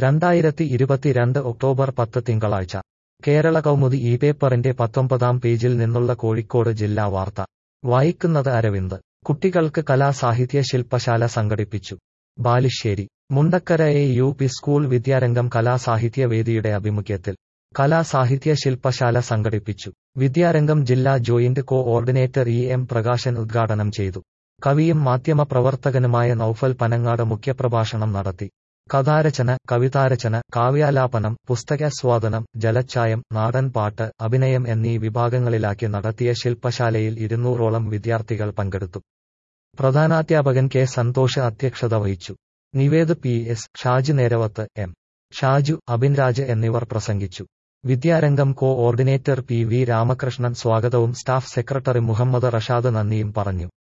രണ്ടായിരത്തി ഇരുപത്തിരണ്ട് ഒക്ടോബർ പത്ത് തിങ്കളാഴ്ച കേരള കൗമുദി ഈ പേപ്പറിന്റെ പത്തൊമ്പതാം പേജിൽ നിന്നുള്ള കോഴിക്കോട് ജില്ലാ വാർത്ത വായിക്കുന്നത് അരവിന്ദ് കുട്ടികൾക്ക് കലാസാഹിത്യ ശില്പശാല സംഘടിപ്പിച്ചു Balussery Mundakkara A U P school Vidyarangam കലാസാഹിത്യ വേദിയുടെ ആഭിമുഖ്യത്തിൽ കലാസാഹിത്യ ശില്പശാല സംഘടിപ്പിച്ചു വിദ്യാരംഗം ജില്ലാ joint coordinator E M Prakashan ഉദ്ഘാടനം ചെയ്തു കവിയും മാധ്യമപ്രവർത്തകനുമായ നൌഫൽ പനങ്ങാട് മുഖ്യപ്രഭാഷണം നടത്തി കഥാരചന കവിതാരചന കാവ്യാലാപനം പുസ്തകാസ്വാദനം ജലച്ചായം നാടൻ പാട്ട് അഭിനയം എന്നീ വിഭാഗങ്ങളിലാക്കി നടത്തിയ ശില്പശാലയിൽ ഇരുന്നൂറോളം വിദ്യാർത്ഥികൾ പങ്കെടുത്തു പ്രധാനാധ്യാപകൻ കെ സന്തോഷ് അധ്യക്ഷത വഹിച്ചു Nived P S Shaji Neravath M Shaju Abinraj എന്നിവർ പ്രസംഗിച്ചു Vidyarangam coordinator P V Ramakrishnan സ്വാഗതവും സ്റ്റാഫ് സെക്രട്ടറി മുഹമ്മദ് റഷാദ് നന്ദിയും പറഞ്ഞു